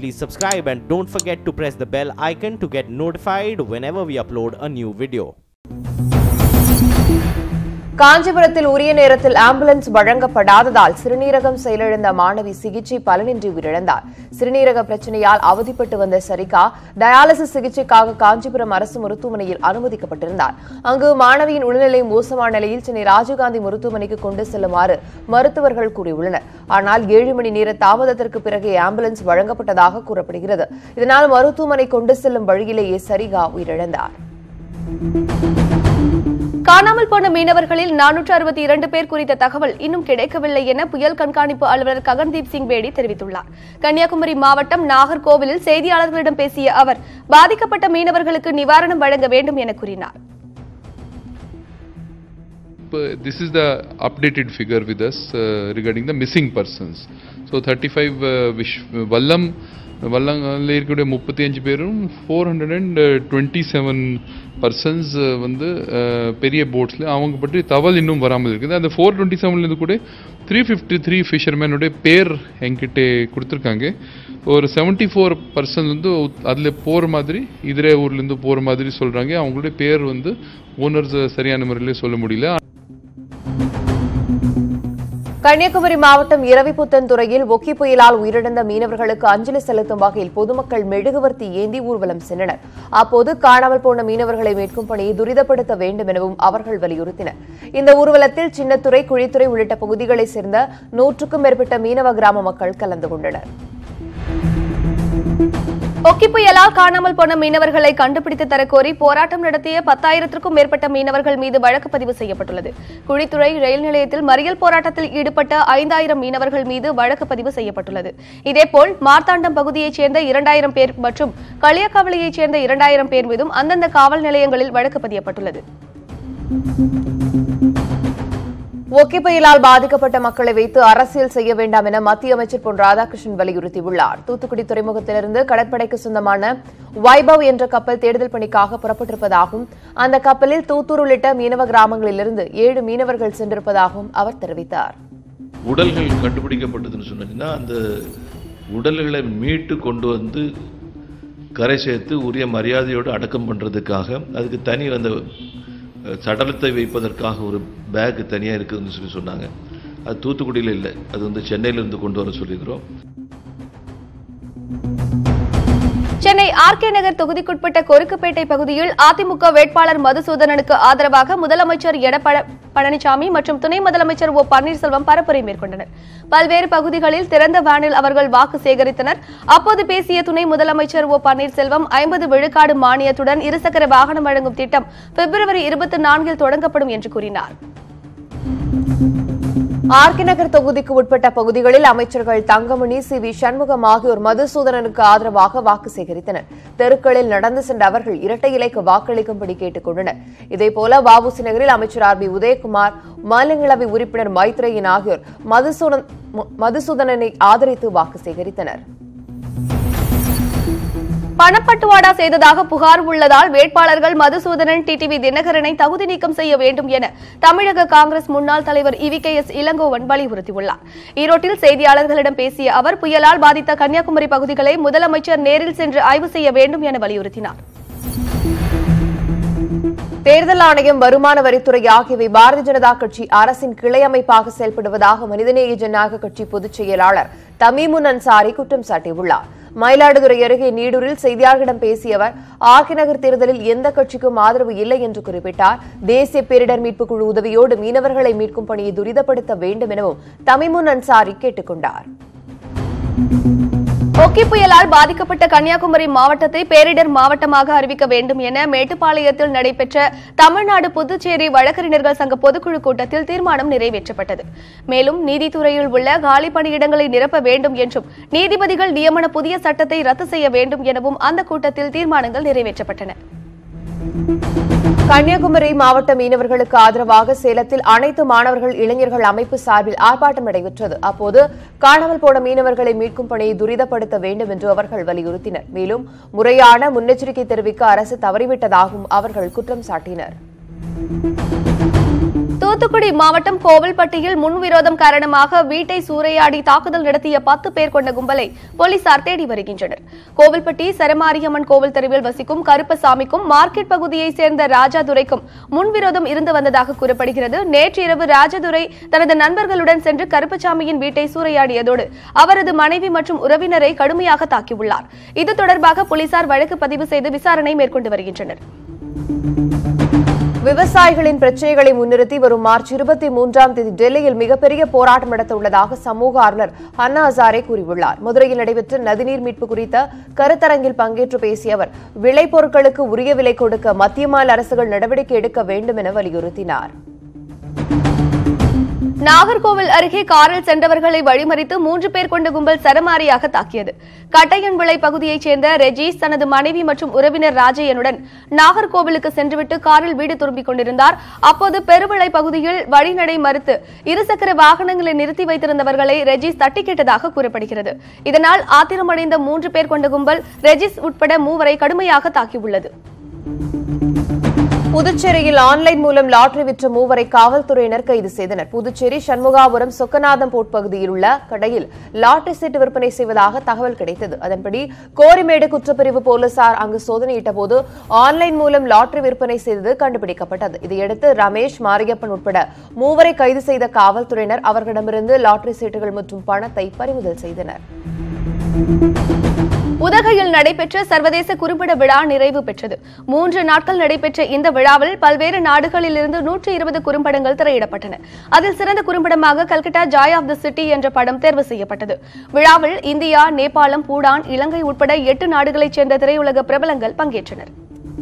please subscribe and don't forget to press the bell icon to get notified whenever we upload a new video. காஞ்சிபுரத்தில் உரிய நேரத்தில் ambulance வழங்கப்படாததால் சிறுநீரகம் செயலிழந்த மாணவி சிகிச்சை பலனின்றி உயிரிழந்தார் சிறுநீரக பிரச்சனையால் அவதிப்பட்டு வந்த சரிகா டயாலிசிஸ் சிகிச்சைக்காக காஞ்சிபுரம் அரசு மருத்துவமனையில் அனுமதிக்கப்பட்டிருந்தார் அங்கு மாணவியின் உடல்நிலை மோசமான நிலையில் சென்னை ராஜீவ்காந்தி மருத்துவமனைக்கு கொண்டு செல்லுமாறு மருத்துவர்கள் கூறியுள்ளனர் ஆனால் ஏழு மணி நேர தாமதத்திற்கு பிறகு ஆம்புலன்ஸ் வழங்கப்பட்டதாக கூறப்படுகிறது இதனால் மருத்துவமனை கொண்டு செல்லும் வழியிலேயே சரிகா உயிரிழந்தார் காணாமல் போன மீனவர்களில் நானூற்று அறுபத்தி இரண்டு பேர் குறித்த தகவல் இன்னும் கிடைக்கவில்லை என புயல் கண்காணிப்பு அலுவலர் ககன்தீப் சிங் பேடி தெரிவித்துள்ளார் கன்னியாகுமரி மாவட்டம் நாகர்கோவிலில் செய்தியாளர்களிடம் பேசிய அவர் பாதிக்கப்பட்ட மீனவர்களுக்கு நிவாரணம் வழங்க வேண்டும் என கூறினார் Uh, this is the updated figure with us uh, regarding the missing persons. So 35 uh, விஷ் வல்லம் வல்லங்களில் இருக்கக்கூடிய முப்பத்தி அஞ்சு பேரும் four hundred and twenty seven persons வந்து uh, பெரிய போட்ஸில் அவங்க பற்றி தகவல் இன்னும் வராமல் இருக்குது அந்த ஃபோர் டுவெண்ட்டி செவன்லேருந்து கூட த்ரீ ஃபிஃப்டி த்ரீ ஃபிஷர்மேனுடைய பேர் என்கிட்ட கொடுத்துருக்காங்க ஒரு செவன்ட்டி ஃபோர் பர்சன்ட் வந்து அதில் போகிற மாதிரி இதரே ஊர்லேருந்து போகிற மாதிரி சொல்கிறாங்க அவங்களுடைய பேர் வந்து ஓனர்ஸ் சரியான முறையில் சொல்ல முடியல கன்னியாகுமரி மாவட்டம் இரவிப்புத்தன்துறையில் ஒக்கி புயலால் உயிரிழந்த மீனவர்களுக்கு அஞ்சலி செலுத்தும் வகையில் பொதுமக்கள் மெழுகுவர்த்தி ஏந்தி ஊர்வலம் சென்றனர் அப்போது காணாமல் போன மீனவர்களை மீட்கும் பணியை துரிதப்படுத்த வேண்டும் எனவும் அவர்கள் வலியுறுத்தினர் இந்த ஊர்வலத்தில் சின்னத்துறை குழித்துறை உள்ளிட்ட பகுதிகளைச் சேர்ந்த நூற்றுக்கும் மேற்பட்ட மீனவ கிராம மக்கள் கலந்து கொண்டனர் ஒக்கி புயலால் காணாமல் போன மீனவர்களை கண்டுபிடித்து தரக்கோரி போராட்டம் நடத்திய பத்தாயிரத்திற்கும் மேற்பட்ட மீனவர்கள் மீது வழக்கு பதிவு செய்யப்பட்டுள்ளது குழித்துறை ரயில் நிலையத்தில் மறியல் போராட்டத்தில் ஈடுபட்ட ஐந்தாயிரம் மீனவர்கள் மீது வழக்கு பதிவு செய்யப்பட்டுள்ளது இதேபோல் மார்த்தாண்டம் பகுதியைச் சேர்ந்த இரண்டாயிரம் பேர் மற்றும் களியக்காவலியைச் சேர்ந்த இரண்டாயிரம் பேர் மீதும் அந்தந்த காவல் நிலையங்களில் வழக்கு பதியப்பட்டுள்ளது ஒக்கி புயலால் பாதிக்கப்பட்ட மக்களை வைத்து அரசியல் செய்ய வேண்டாம் என மத்திய அமைச்சர் பொன் ராதாகிருஷ்ணன் வலியுறுத்தியுள்ளார் தூத்துக்குடி துறைமுகத்திலிருந்து கடற்படைக்கு சொந்தமான வைபவ் என்ற கப்பல் தேடுதல் பணிக்காக புறப்பட்டிருப்பதாகவும் அந்த கப்பலில் தூத்தூர் உள்ளிட்ட மீனவ கிராமங்களிலிருந்து ஏழு மீனவர்கள் சென்றிருப்பதாகவும் அவர் தெரிவித்தார் உடல்கள் கண்டுபிடிக்கப்பட்டதுன்னு சொன்னீங்கன்னா அந்த உடல்களை மீட்டு கொண்டு வந்து கரை சேர்த்து உரிய மரியாதையோடு அடக்கம் பண்ணுறதுக்காக அதுக்கு தனி அந்த அஹ், சடலத்தை வைப்பதற்காக ஒரு பேக் தனியாக இருக்குதுன்னு சொல்லி சொன்னாங்க அது தூத்துக்குடியில் இல்லை அது வந்து சென்னையிலேருந்து கொண்டு வர சொல்லியிருக்கிறோம் சென்னை ஆர்கே நகர் தொகுதிக்குட்பட்ட கொருக்குப்பேட்டை பகுதியில் அதிமுக வேட்பாளர் மதுசூதனனுக்கு ஆதரவாக முதலமைச்சர் எடப்பாடி பழனிசாமி மற்றும் துணை முதலமைச்சர் ஓ பன்னீர்செல்வம் பரப்புரை மேற்கொண்டனர் பல்வேறு பகுதிகளில் திறந்த வேனில் அவர்கள் வாக்கு சேகரித்தனர் அப்போது பேசிய துணை முதலமைச்சர் ஓ பன்னீர்செல்வம் ஐம்பது விழுக்காடு மானியத்துடன் இருசக்கர வாகனம் வழங்கும் திட்டம் பிப்ரவரி இருபத்தி நான்கில் தொடங்கப்படும் என்று கூறினார் ஆர்கே நகர் தொகுதிக்கு உட்பட்ட பகுதிகளில் அமைச்சர்கள் தங்கமணி சி வி சண்முகம் ஆகியோர் மதுசூதனனுக்கு ஆதரவாக வாக்கு சேகரித்தனர் தெருக்களில் நடந்து சென்ற அவர்கள் இரட்டை இலைக்கு வாக்களிக்கும்படி கேட்டுக் கொண்டனர் இதேபோல வஉசி நகரில் அமைச்சர் ஆர் பி உதயகுமார் மாநிலங்களவை உறுப்பினர் மைத்ரேயன் ஆகியோர் மதுசூதன் மு- மதுசூதனனை ஆதரித்து வாக்கு சேகரித்தனர் பணப்பட்டுவாடா செய்ததாக புகார் உள்ளதால் வேட்பாளர்கள் மதுசூதனன் டிடிவி தினகரனை தகுதி நீக்கம் செய்ய வேண்டும் என தமிழக காங்கிரஸ் முன்னாள் தலைவர் இவி கே எஸ் இளங்கோவன் வலியுறுத்தியுள்ளார் ஈரோட்டில் செய்தியாளர்களிடம் பேசிய அவர் புயலால் பாதித்த கன்னியாகுமரி பகுதிகளை முதலமைச்சர் நேரில் சென்று ஆய்வு செய்ய வேண்டும் என வலியுறுத்தினார் தேர்தல் ஆணையம் வருமான வரித்துறை ஆகியவை பாரதிய ஜனதா கட்சி அரசின் கிளை அமைப்பாக செயல்படுவதாக மனிதநேய ஜனநாயக கட்சி பொதுச் செயலாளர் தமீமுன் அன்சாரி குற்றம் சாட்டியுள்ளார் மயிலாடுதுறை அருகே நீடூரில் செய்தியாளர்களிடம் பேசிய அவர் ஆர்கே நகர் தேர்தலில் எந்த கட்சிக்கும் ஆதரவு இல்லை என்று குறிப்பிட்டார் தேசிய பேரிடர் மீட்புக் குழு உதவியோடு மீனவர்களை மீட்கும் பணியை துரிதப்படுத்த வேண்டும் எனவும் தமீமுன் அன்சாரி கேட்டுக் கொண்டார் ஒக்கி புயலால் பாதிக்கப்பட்ட கன்னியாகுமரி மாவட்டத்தை பேரிடர் மாவட்டமாக அறிவிக்க வேண்டும் என மேட்டுப்பாளையத்தில் நடைபெற்ற தமிழ்நாடு புதுச்சேரி வழக்கறிஞர்கள் சங்க பொதுக்குழு கூட்டத்தில் தீர்மானம் நிறைவேற்றப்பட்டது மேலும் நீதித்துறையில் உள்ள காலி பணியிடங்களை நிரப்ப வேண்டும் என்றும் நீதிபதிகள் நியமன புதிய சட்டத்தை ரத்து செய்ய வேண்டும் எனவும் அந்த கூட்டத்தில் தீர்மானங்கள் நிறைவேற்றப்பட்டன கன்னியாகுமரி மாவட்ட மீனவர்களுக்கு ஆதரவாக சேலத்தில் அனைத்து மாணவர்கள் இளைஞர்கள் அமைப்பு சார்பில் ஆர்ப்பாட்டம் நடைபெற்றது அப்போது காணாமல் போன மீனவர்களை மீட்கும் பணியை துரிதப்படுத்த வேண்டும் என்று அவர்கள் வலியுறுத்தினர் மேலும் முறையான முன்னெச்சரிக்கை தெரிவிக்க அரசு தவறிவிட்டதாகவும் அவர்கள் குற்றம் சாட்டினர் தூத்துக்குடி மாவட்டம் கோவில்பட்டியில் முன்விரோதம் காரணமாக வீட்டை சூறையாடி தாக்குதல் நடத்திய பத்து பேர் கொண்ட கும்பலை போலீசார் தேடி வருகின்றனர் கோவில்பட்டி சரமாரியம்மன் கோவில் தெருவில் வசிக்கும் கருப்பசாமிக்கும் மார்க்கெட் பகுதியைச் சேர்ந்த ராஜாதுரைக்கும் முன்விரோதம் இருந்து வந்ததாக கூறப்படுகிறது நேற்று இரவு ராஜதுரை தனது நண்பர்களுடன் சென்று கருப்பசாமியின் வீட்டை சூறையாடியதோடு அவரது மனைவி மற்றும் உறவினரை கடுமையாக தாக்கியுள்ளார் இது தொடர்பாக போலீசார் வழக்கு பதிவு செய்து விசாரணை மேற்கொண்டு வருகின்றனர் விவசாயிகளின் பிரச்சனைகளை முன்னிறுத்தி வரும் மார்ச் இருபத்தி மூன்றாம் தேதி டெல்லியில் மிகப்பெரிய போராட்டம் நடத்த உள்ளதாக சமூக ஆர்வலர் அண்ணா ஹசாரே கூறியுள்ளார் மதுரையில் நடைபெற்ற நதிநீர் மீட்பு குறித்த கருத்தரங்கில் பங்கேற்று பேசிய அவர் விளைபொருட்களுக்கு உரிய விலை கொடுக்க மத்திய மாநில அரசுகள் நடவடிக்கை எடுக்க வேண்டும் என வலியுறுத்தினார் நாகர்கோவில் அருகே காரில் சென்றவர்களை வழிமறித்து மூன்று பேர் கொண்ட கும்பல் சரமாரியாக தாக்கியது கட்டையன்விளை பகுதியைச் சேர்ந்த ரெஜீஸ் தனது மனைவி மற்றும் உறவினர் ராஜையனுடன் நாகர்கோவிலுக்கு சென்றுவிட்டு காரில் வீடு திரும்பிக் கொண்டிருந்தார் அப்போது பெருவிளை பகுதியில் வழிநடை மறுத்து இருசக்கர வாகனங்களை நிறுத்தி வைத்திருந்தவர்களை ரெஜீஸ் தட்டி கேட்டதாக கூறப்படுகிறது இதனால் ஆத்திரமடைந்த மூன்று பேர் கொண்ட கும்பல் ரெஜிஸ் உட்பட மூவரை கடுமையாக தாக்கியுள்ளது புதுச்சேரியில் ஆன்லைன் மூலம் லாட்டரி விற்ற மூவரை காவல்துறையினர் கைது செய்தனர் புதுச்சேரி சண்முகாபுரம் சொக்கநாதம் போட் பகுதியில் உள்ள கடையில் லாட்டரி சீட்டு விற்பனை செய்வதாக தகவல் கிடைத்தது அதன்படி கோரிமேடு குற்றப்பிரிவு போலீசார் அங்கு சோதனையிட்ட போது ஆன்லைன் மூலம் லாட்டரி விற்பனை செய்தது கண்டுபிடிக்கப்பட்டது இதையடுத்து ரமேஷ் மாரியப்பன் உட்பட மூவரை கைது செய்த காவல்துறையினர் அவர்களிடமிருந்து லாட்டரி சீட்டுகள் மற்றும் பணத்தை பறிமுதல் செய்தனர் உதகையில் நடைபெற்ற சர்வதேச குறும்பட விழா நிறைவு பெற்றது மூன்று நாட்கள் நடைபெற்ற இந்த விழாவில் பல்வேறு நாடுகளிலிருந்து நூற்றி இருபது குறும்படங்கள் திரையிடப்பட்டன அதில் சிறந்த குறும்படமாக Calcutta joy of the city என்ற படம் தேர்வு செய்யப்பட்டது விழாவில் இந்தியா நேபாளம் பூடான் இலங்கை உட்பட எட்டு நாடுகளைச் சேர்ந்த திரையுலக பிரபலங்கள் பங்கேற்றனர்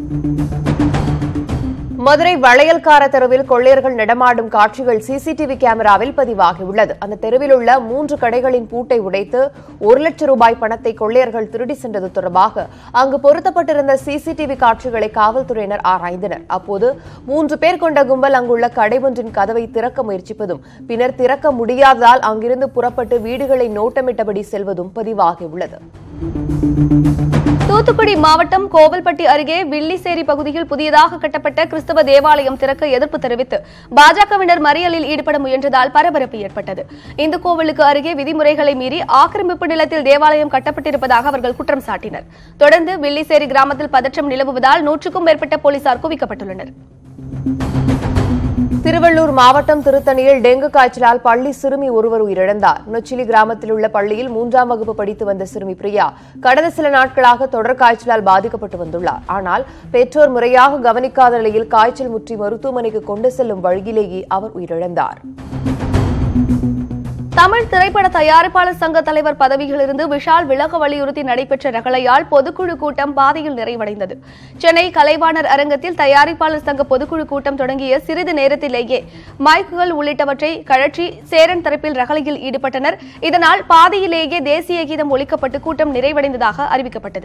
மதுரை வளையல்கார தெருவில் கொள்ளையர்கள் நடமாடும் காட்சிகள் சிசிடிவி கேமராவில் பதிவாகியுள்ளது அந்த தெருவில் உள்ள மூன்று கடைகளின் பூட்டை உடைத்து ஒரு லட்சம் ரூபாய் பணத்தை கொள்ளையர்கள் திருடி சென்றது தொடர்பாக அங்கு பொருத்தப்பட்டிருந்த சிசிடிவி காட்சிகளை காவல்துறையினர் ஆராய்ந்தனர் அப்போது மூன்று பேர் கொண்ட கும்பல் அங்குள்ள கடை ஒன்றின் கதவை திறக்க முயற்சிப்பதும் பின்னர் திறக்க முடியாததால் அங்கிருந்து புறப்பட்டு வீடுகளை நோட்டமிட்டபடி செல்வதும் பதிவாகியுள்ளது தூத்துக்குடி மாவட்டம் கோவில்பட்டி அருகே வில்லிசேரி பகுதியில் புதியதாக கட்டப்பட்ட கிறிஸ்தவ தேவாலயம் திறக்க எதிர்ப்பு தெரிவித்து பாஜகவினர் மறியலில் ஈடுபட முயன்றதால் பரபரப்பு ஏற்பட்டது இந்த கோவிலுக்கு அருகே விதிமுறைகளை மீறி ஆக்கிரமிப்பு நிலத்தில் தேவாலயம் கட்டப்பட்டிருப்பதாக அவர்கள் குற்றம் சாட்டினர் தொடர்ந்து வில்லிசேரி கிராமத்தில் பதற்றம் நிலவுவதால் நூற்றுக்கும் மேற்பட்ட போலீசார் குவிக்கப்பட்டுள்ளனர் திருவள்ளூர் மாவட்டம் திருத்தணியில் டெங்கு காய்ச்சலால் பள்ளி சிறுமி ஒருவர் உயிரிழந்தார் நொச்சிலி கிராமத்தில் உள்ள பள்ளியில் மூன்றாம் வகுப்பு படித்து வந்த சிறுமி பிரியா கடந்த சில நாட்களாக தொடர் காய்ச்சலால் பாதிக்கப்பட்டு வந்துள்ளார் ஆனால் பெற்றோர் முறையாக கவனிக்காத நிலையில் காய்ச்சல் முற்றி மருத்துவமனைக்கு கொண்டு செல்லும் வழியிலேயே அவர் உயிரிழந்தார் தமிழ் திரைப்பட தயாரிப்பாளர் சங்க தலைவர் பதவியிலிருந்து விஷால் விலக வலியுறுத்தி நடைபெற்ற ரகளையால் பொதுக்குழு கூட்டம் பாதையில் நிறைவடைந்தது சென்னை கலைவாணர் அரங்கத்தில் தயாரிப்பாளர் சங்க பொதுக்குழு கூட்டம் தொடங்கிய சிறிது நேரத்திலேயே மைக்குகள் உள்ளிட்டவற்றை கழற்றி சேரன் தரப்பில் ரகளையில் ஈடுபட்டனர் இதனால் பாதையிலேயே தேசிய கீதம் ஒலிக்கப்பட்டு கூட்டம் நிறைவடைந்ததாக அறிவிக்கப்பட்டது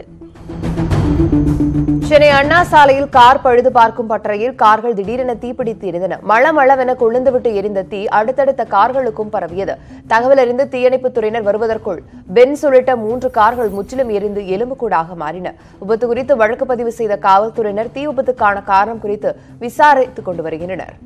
சென்னை அண்ணா சாலையில் கார் பழுது பார்க்கும் பட்டறையில் கார்கள் திடீரென தீப்பிடித்து எரிந்தன மளமளவென கொழுந்துவிட்டு எரிந்த தீ அடுத்தடுத்த கார்களுக்கும் பரவியது தகவல் அறிந்து தீயணைப்புத் துறையினர் வருவதற்குள் பென்ஸ் உள்ளிட்ட மூன்று கார்கள் முற்றிலும் எரிந்து எலும்புக்கூடாக மாறின விபத்து குறித்து வழக்கு பதிவு செய்த காவல்துறையினர் தீ விபத்துக்கான காரணம் குறித்து விசாரித்துக் கொண்டு வருகின்றனர்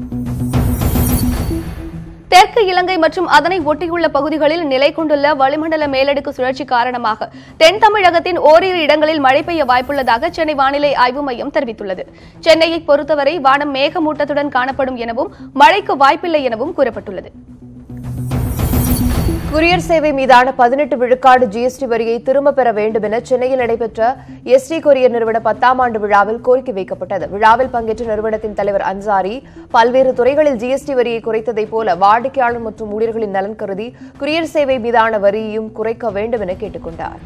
தெற்கு இலங்கை மற்றும் அதனை ஒட்டியுள்ள பகுதிகளில் நிலை கொண்டுள்ள வளிமண்டல மேலடுக்கு சுழற்சி காரணமாக தென் தமிழகத்தின் ஓரிரு இடங்களில் மழை பெய்ய வாய்ப்புள்ளதாக சென்னை வானிலை ஆய்வு மையம் தெரிவித்துள்ளது சென்னையை பொறுத்தவரை வானம் மேகமூட்டத்துடன் காணப்படும் எனவும் மழைக்கு வாய்ப்பில்லை எனவும் கூறப்பட்டுள்ளது குரியர் சேவை மீதான பதினெட்டு விழுக்காடு ஜிஎஸ்டி வரியை திரும்பப் பெற வேண்டும் என சென்னையில் நடைபெற்ற எஸ்டி கொரியர் நிறுவன பத்தாம் ஆண்டு விழாவில் கோரிக்கை வைக்கப்பட்டது விழாவில் பங்கேற்ற நிறுவனத்தின் தலைவர் அன்சாரி பல்வேறு துறைகளில் ஜிஎஸ்டி வரியை குறைத்ததைப் போல வாடிக்கையாளர் மற்றும் ஊழியர்களின் நலன் கருதி குரியர் சேவை மீதான வரியையும் குறைக்க வேண்டும் என கேட்டுக் கொண்டார்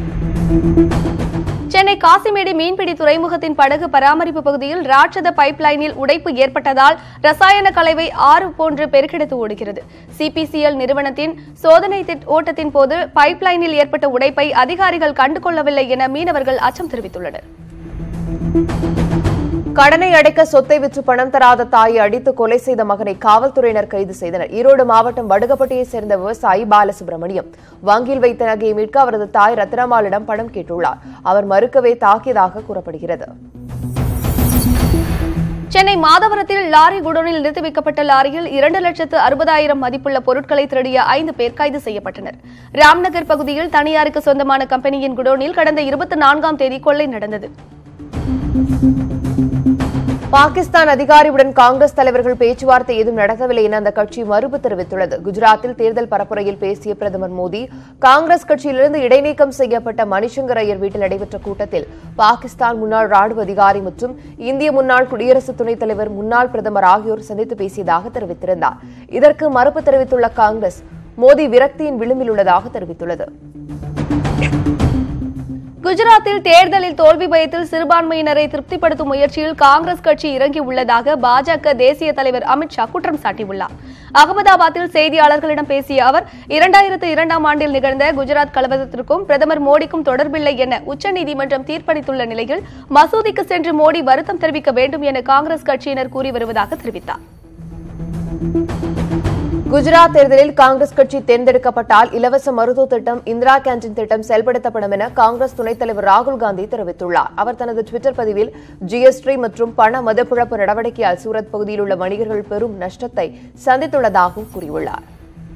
சென்னை காசிமேடு மீன்பிடி துறைமுகத்தின் படகு பராமரிப்பு பகுதியில் ராட்சத பைப்லைனில் உடைப்பு ஏற்பட்டதால் ரசாயன கலவை ஆறு போன்று பெருக்கெடுத்து ஓடுகிறது சிபிசிஎல் நிறுவனத்தின் சோதனை திட்- ஓட்டத்தின் போது பைப்லைனில் ஏற்பட்ட உடைப்பை அதிகாரிகள் கண்டுகொள்ளவில்லை என மீனவர்கள் அச்சம் தெரிவித்துள்ளனர் கடனை அடைக்க சொத்தை விற்று பணம் தராத தாயை அடித்து கொலை செய்த மகனை காவல்துறையினர் கைது செய்தனர் ஈரோடு மாவட்டம் வடுகப்பட்டியைச் சேர்ந்த விவசாயி பாலசுப்ரமணியம் வங்கியில் வைத்த நகையை மீட்க அவரது தாய் ரத்னமாலிடம் பணம் கேட்டுள்ளார் அவர் மறுக்கவே தாக்கியதாக கூறப்படுகிறது சென்னை மாதவரத்தில் லாரி குடோனில் நிறுத்தி வைக்கப்பட்ட லாரியில் இரண்டு லட்சத்து அறுபதாயிரம் மதிப்புள்ள பொருட்களை திருடிய ஐந்து பேர் கைது செய்யப்பட்டனர் ராம்நகர் பகுதியில் தனியாருக்கு சொந்தமான கம்பெனியின் குடோனில் கடந்த இருபத்தி நான்காம் தேதி கொள்ளை நடந்தது பாகிஸ்தான் அதிகாரியுடன் காங்கிரஸ் தலைவர்கள் பேச்சுவார்த்தை ஏதும் நடத்தவில்லை என அந்த கட்சி மறுப்பு தெரிவித்துள்ளது குஜராத்தில் தேர்தல் பரப்புரையில் பேசிய பிரதமர் மோடி காங்கிரஸ் கட்சியிலிருந்து இடைநீக்கம் செய்யப்பட்ட மணிசங்கர் ஐயர் வீட்டில் நடைபெற்ற கூட்டத்தில் பாகிஸ்தான் முன்னாள் ராணுவ அதிகாரி மற்றும் இந்திய முன்னாள் குடியரசு துணைத் தலைவர் முன்னாள் பிரதமர் ஆகியோர் சந்தித்து பேசியதாக தெரிவித்திருந்தார் இதற்கு மறுப்பு தெரிவித்துள்ள காங்கிரஸ் மோடி விரக்தியின் விளிம்பில் உள்ளதாக தெரிவித்துள்ளது குஜராத்தில் தேர்தலில் தோல்வி பயத்தில் சிறுபான்மையினரை திருப்திப்படுத்தும் முயற்சியில் காங்கிரஸ் கட்சி இறங்கியுள்ளதாக பாஜக தேசிய தலைவர் அமித்ஷா குற்றம் சாட்டியுள்ளார் அகமதாபாத்தில் செய்தியாளர்களிடம் பேசிய அவர் இரண்டாயிரத்து இரண்டாம் ஆண்டில் நிகழ்ந்த குஜராத் கலவரத்திற்கும் பிரதமர் மோடிக்கும் தொடர்பில்லை என உச்சநீதிமன்றம் தீர்ப்பளித்துள்ள நிலையில் மசூதிக்கு சென்று மோடி வருத்தம் தெரிவிக்க வேண்டும் என காங்கிரஸ் கட்சியினர் கூறி வருவதாக தெரிவித்தார் குஜராத் தேர்தலில் காங்கிரஸ் கட்சி தேர்ந்தெடுக்கப்பட்டால் இலவச மருத்துவ திட்டம் இந்திரா கேன்டீன் திட்டம் செயல்படுத்தப்படும் என காங்கிரஸ் துணைத் தலைவர் ராகுல் காந்தி தெரிவித்துள்ளார் அவர் தனது டுவிட்டர் பதிவில் ஜிஎஸ்டி மற்றும் பண மதிப்பிழப்பு நடவடிக்கையால் சூரத் பகுதியில் உள்ள வணிகர்கள் பெரும் நஷ்டத்தை சந்தித்துள்ளதாகவும் கூறியுள்ளார்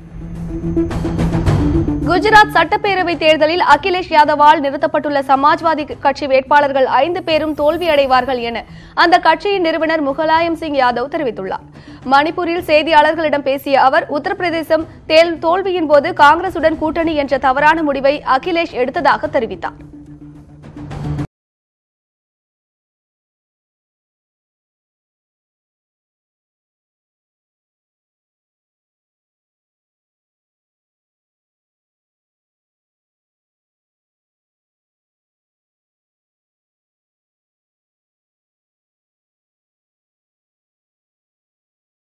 குஜராத் சட்டப்பேரவை தேர்தலில் அகிலேஷ் யாதவால் நிறுத்தப்பட்டுள்ள சமாஜ்வாதி கட்சி வேட்பாளர்கள் ஐந்து பேரும் தோல்வியடைவார்கள் என அந்த கட்சியின் நிறுவனர் முகலாயம் சிங் யாதவ் தெரிவித்துள்ளார் மணிப்பூரில் செய்தியாளர்களிடம் பேசிய அவர் உத்தரப்பிரதேசம் தேல் தோல்வியின் போது காங்கிரசுடன் கூட்டணி என்ற தவறான முடிவை அகிலேஷ் எடுத்ததாக தெரிவித்தார்